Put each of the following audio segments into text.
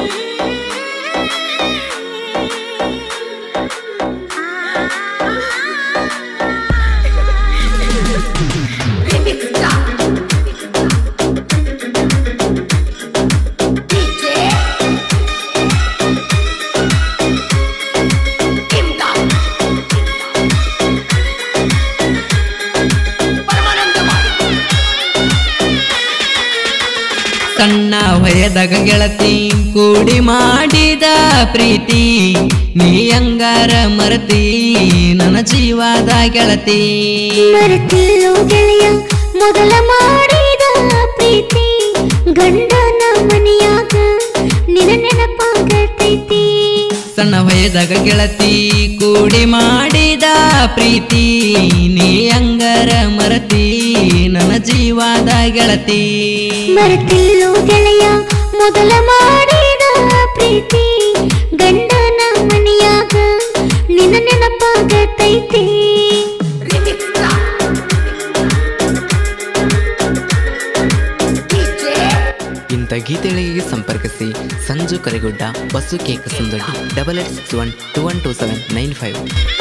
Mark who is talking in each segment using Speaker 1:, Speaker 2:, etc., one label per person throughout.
Speaker 1: ಸಣ್ಣ ವಯದಾಗ ಗೆಳತಿ ಕೂಡಿ ಮಾಡಿದ ಪ್ರೀತಿ ನೀ ಅಂಗಾರ ಮರತಿ ನನ್ನ ಜೀವದ ಗೆಳತಿ
Speaker 2: ಮರೆತಿಲ್ಲೋ ಗೆಳೆಯ ಮೊದಲ ಮಾಡಿದ ಪ್ರೀತಿ ಗಂಡನ ಮನೆಯಾಗ ನಿನ ನೆನಪಾಗತೈತಿ
Speaker 1: ಸಣ್ಣ ವಯದಾಗ ಗೆಳತಿ ಕೂಡಿ ಮಾಡಿದ ಪ್ರೀತಿ ನೀ ಅಂಗಾರ ಮರತಿ ನನ್ನ ಜೀವದ ಗೆಳತಿ
Speaker 2: ಮರೆತಿಲ್ಲೋ ಗೆಳೆಯ ಮೊದಲ ಮಾಡಿದ ಪ್ರೀತಿ ಗಂಡನ ಮನೆಯಾಗ ನಿನ ನೆನಪಾಗತೈತಿ
Speaker 3: ಇಂಥ ಗೀತೆಗಳಿಗೆ ಸಂಪರ್ಕಿಸಿ ಸಂಜು ಕರೆಗುಡ್ಡ ಬಸ್ಸು ಕೇಕ್ ಸುಂದೊಡ್ಡಿ double eight six one two one two seven nine five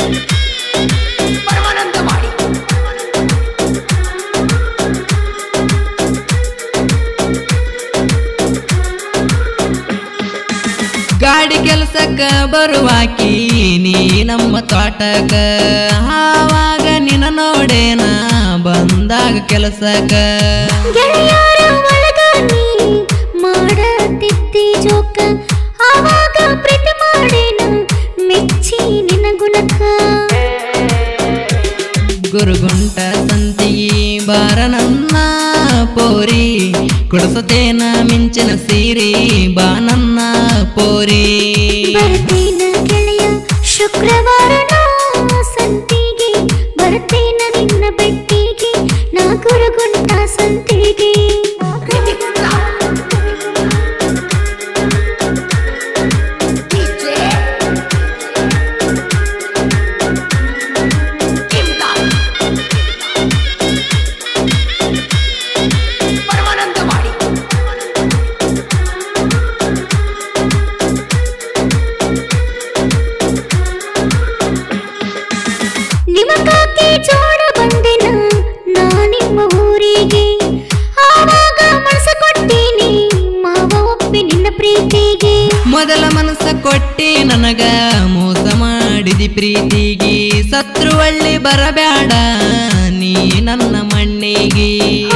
Speaker 1: ಗಾಡಿ ಕೆಲಸಕ್ಕ ಬರುವಾಕಿ ನೀ ನಮ್ಮ ತೋಟಕ ಆವಾಗ ನಿನ್ನ ನೋಡೇನ ಬಂದಾಗ ಕೆಲಸಕ್ಕ
Speaker 2: ಗೆಳೆಯರ ಒಳಗ ನೀ ಮಾಡತಿದ್ದಿ ಜೋಕ ಆವಾಗ ಪ್ರೀತಿ ಮಾಡೇನ ಮೆಚ್ಚಿ ನಿನ್ನ ಗುಣಕ
Speaker 1: ಗುರುಗುಂಟ ಸಂತಿಗಿ ಬಾರ ನನ್ನ ಪೋರಿ ಕೊಡಸತೇನ ಮಿಂಚಿನ ಸೀರಿ ಬಾ ನನ್ನ ಪೋರಿ
Speaker 2: ಬರ್ತೀನ ಗೆಳೆಯ ಶುಕ್ರವಾರ ನಾ ಸಂತಿಗೆ ಬರ್ತೀನ ನಿನ್ನ ಬೆಟ್ಟಿಗೆ ನಾ ಗುರುಗುಂಟ ಸಂತಿಗೆ ನಿಮಗಾಕೆ ಜೋಡ ಬಂದೆನ ನಾ ನಿಮ್ಮ ಊರಿಗೆ ಆವಾಗ ಮನಸ ಕೊಟ್ಟೀನಿ ಮಾವ ಒಪ್ಪಿ ನಿನ್ನ ಪ್ರೀತಿಗೆ
Speaker 1: ಮೊದಲ ಮನಸ್ಸ ಕೊಟ್ಟಿ ನನಗ ಮೋಸ ಮಾಡಿದಿ ಪ್ರೀತಿಗಿ ಸತ್ರು ಒಳ್ಳೆ ಬರಬ್ಯಾಡ ನೀ ನನ್ನ ಮಣ್ಣಿಗೆ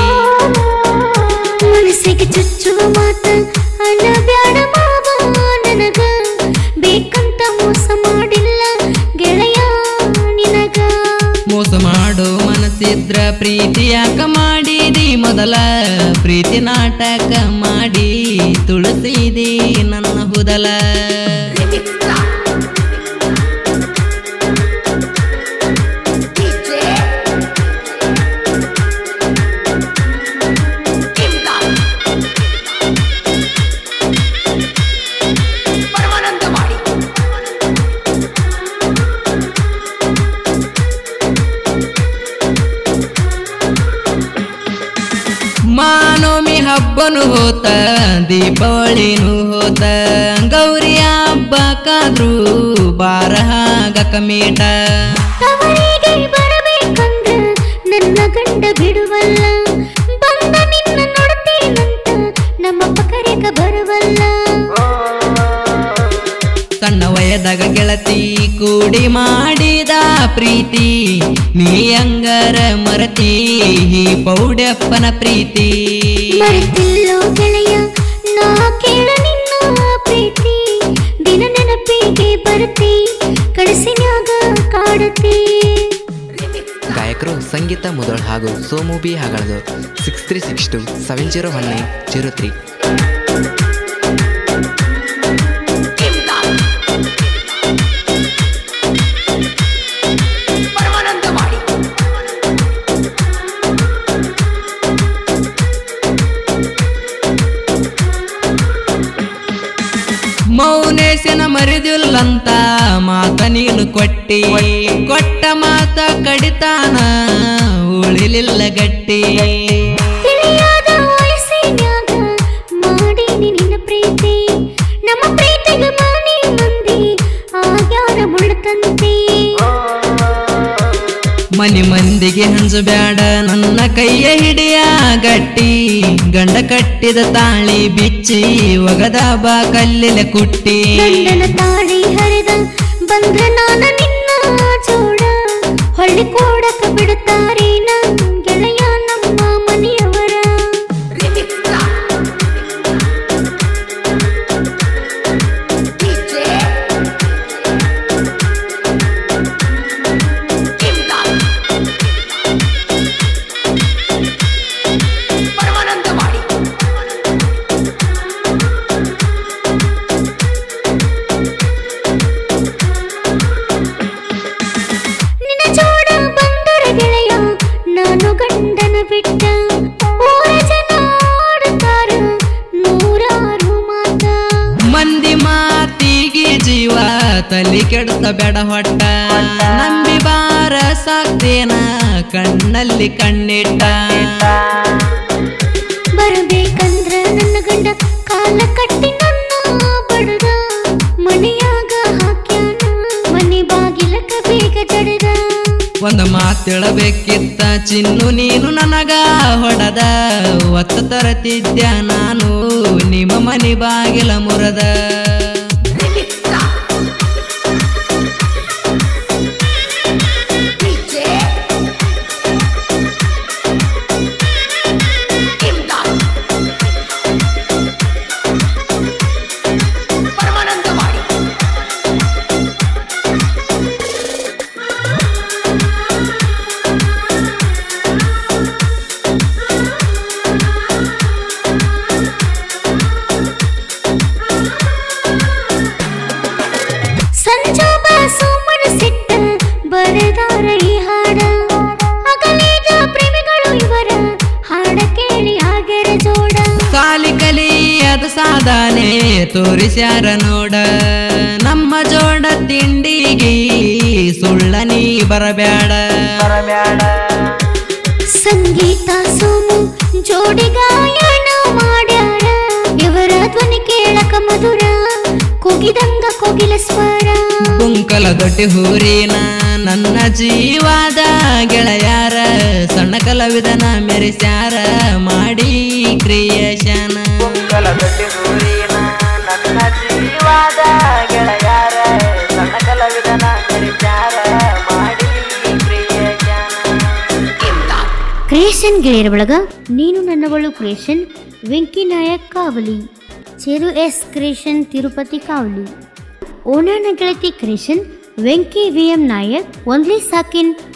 Speaker 2: ಮನಸ್ಸಿಗೆ ಚುಚ್ಚುವ ಮಾತ ಅಳಬ್ಯಾಡ ಮಾವ ನನಗ ಬೇಕಂತ ಮೋಸ ಮಾಡಿಲ್ಲ ಗೆಳೆಯ ನಿನಗ
Speaker 1: ಮೋಸ ಮಾಡೋ ಮನಸ್ಸಿದ್ರ ಪ್ರೀತಿ ಯಾಕ ಮಾಡಿದಿ ಮೊದಲ ಪ್ರೀತಿ ನಾಟಕ ಮಾಡಿ ತುಳಸಿದಿ ನನ್ನ ಹುದಲ ಮಾನೋಮಿ ಹಬ್ಬನು ಹೋತ ದೀಪಾವಳಿನೂ ಹೋತ ಗೌರಿ ಹಬ್ಬಕ್ಕಾದ್ರೂ ಬಾರಹ ಗಕಮೀಟ
Speaker 2: ತವರಿಗೆ ಬರಬೇಕಂದ್ರ ನನ್ನ ಗಂಡ ಬಿಡುವಲ್ಲ ಬಂದ ನಿನ್ನ ನೋಡ್ತೇನಂತ ನಮ್ಮಪ್ಪ ಕರೆಗ ಬರುವಲ್ಲ
Speaker 1: ಸಣ್ಣ ವಯದಾಗ ಗೆಳತಿ ಕೂಡಿ ಮಾಡಿದ ಪ್ರೀತಿ ನೀ ಅಂಗರ ಮರತಿ ಈ ಪೌಡ್ಯಪ್ಪನ ಪ್ರೀತಿ
Speaker 2: ಮರೆತಿಲ್ಲೋ ಗೆಳೆಯ ನಾ ಕೇಳ ನಿನ್ನ ಪ್ರೀತಿ ದಿನ ನೆನಪಿಗೆ ಬರ್ತಿ ಕಡಸಿನ್ಯಾಗ ಕಾಡತಿ
Speaker 3: ಗಾಯಕರು ಸಂಗೀತ ಮುದಳ್ ಹಾಗೂ ಸೋಮು ಬಿ ಹಾಗಳದು six three six two seven zero one nine zero three
Speaker 1: ಮೌನೇಶನ ಮರಿದಿಲ್ಲಂತ ಮಾತ ನೀನು ಕೊಟ್ಟಿ ಕೊಟ್ಟ ಮಾತ ಕಡಿತಾನ ಉಳಿಲಿಲ್ಲ ಗಟ್ಟಿ
Speaker 2: ತಿಳಿಯಾದ ವಯಸ್ಸಿನ್ಯಾಗ ಮಾಡೀನಿ ನಿನ್ನ ಪ್ರೀತಿ ನಮ್ಮ
Speaker 1: ಮನಿ ಮಂದಿಗೆ ಹಂಚು ಬ್ಯಾಡ ನನ್ನ ಕೈಯ ಹಿಡಿಯ ಗಟ್ಟಿ ಗಂಡ ಕಟ್ಟಿದ ತಾಳಿ ಬಿಚ್ಚಿ ಒಗದ ಬಾ ಕಲ್ಲಿಲೆ ಕುಟ್ಟಿ
Speaker 2: ಗಂಡನ ತಾಳಿ ಹರಿದ ಬಂದ್ರ ನಾನ ನಿನ್ನ ಜೋಡ ಹೊಳ್ಳಿ ಕೊಡಕ ಬಿಡುತ್ತಾರೇನ ಗೆಳೆಯ ನಮ್ಮ ಮನೆಯವರ ನಿನ್ನ ಜೋಡ ಬಂದರ ಗೆಳೆಯ ನಾನು ಗಂಡನ ಬಿಟ್ಟ ಊರ ಜನ ಆಡುತ್ತಾರ ನೂರಾರು ಮಾತ
Speaker 1: ಮಂದಿ ಮಾತಿಗೆ ಜೀವ ತಲಿ ಕೆಡ್ತ ಬೇಡ ಹೊಟ್ಟ ನಂಬಿ ಬಾರ ಸಾಕ್ತೇನ ಕಣ್ಣಲ್ಲಿ ಕಣ್ಣಿಟ್ಟ
Speaker 2: ಬರಬೇಕಂದ್ರ ನನ್ನ ಗಂಡ ಕಾಲ ಕಟ್ಟಿ ನನ್ನ ಬಡದ ಮನೆಯಾಗ ಹಾಕ್ಯಾನ ಮನೆ ಬಾಗಿಲಕ ಬೇಗ ಜಡದ
Speaker 1: ಒಂದು ಮಾತೇಳಬೇಕಿತ್ತ ಚಿನ್ನು ನೀನು ನನಗ ಹೊಡದ ಒತ್ತ ತರತಿದ್ಯ ನಾನು ನಿಮ್ಮ ಮನಿ ಬಾಗಿಲ ಮುರದ
Speaker 2: ಸಂಜೋಗ ಸೋಮನ ಸಿಟ್ಟ ಬರೆದಾರ ಈ ಹಾಡ ಅಗಲಿದ ಪ್ರೇಮಿಗಳು ಇವರ ಹಾಡ ಕೇಳಿ ಆಗ್ಯಾರ ಜೋಡ
Speaker 1: ಸಾಲಿ ಕಲಿಯದ ಸಾಧನೆ ತೋರಿಸ್ಯಾರ ನೋಡ ನಮ್ಮ ಜೋಡ ತಿಂಡಿಗೆ ಸುಳ್ಳ ನೀ ಬರಬ್ಯಾಡ
Speaker 2: ಸಂಗೀತ ಸೋಮು ಜೋಡಿ ಗಾಯನ ಮಾಡ್ಯಾರ ಇವರ ಧ್ವನಿ ಕೇಳಕ ಮಧುರ ಕೂಗಿದಂಗ ಕೋಗಿಲ ಸ್ವರ
Speaker 1: ಕುಂಕಲ ದೊಡ್ಡಿ ಹೂರಿನ ನನ್ನ ಜೀವಾದ ಗೆಳೆಯಾರ ಸಣ್ಣ ಕಲಾವಿದನ ಮೆರೆಸ್ಯಾರ ಮಾಡಿ ಕ್ರಿಯೇಷನ ಕುಂಕಲ ದೊಡ್ಡಿ ಹೂರಿನ ನನ್ನ ಜೀವಾದ ಗೆಳೆಯಾರ ಸಣ್ಣ ಕಲಾವಿದನ ಮೆರೆಸ್ಯಾರ ಮಾಡಿ ಕ್ರಿಯೇಷನ
Speaker 2: ಕ್ರಿಯೇಷನ್ ಗೆಳೆಯರ ಒಳಗ ನೀನು ನನ್ನವಳು ಕ್ರಿಯೇಷನ್ ವೆಂಕಿ ನಾಯಕ್ ಕಾವಲಿ ಚೆರು ಎಸ್ ಕ್ರಿಯೇಷನ್ ತಿರುಪತಿ ಕಾವಲಿ ಓನಾನ ಗೆಳತಿ creation Venki V M Nayak ಒಂದ್ಲಿ ಸಾಕಿನ್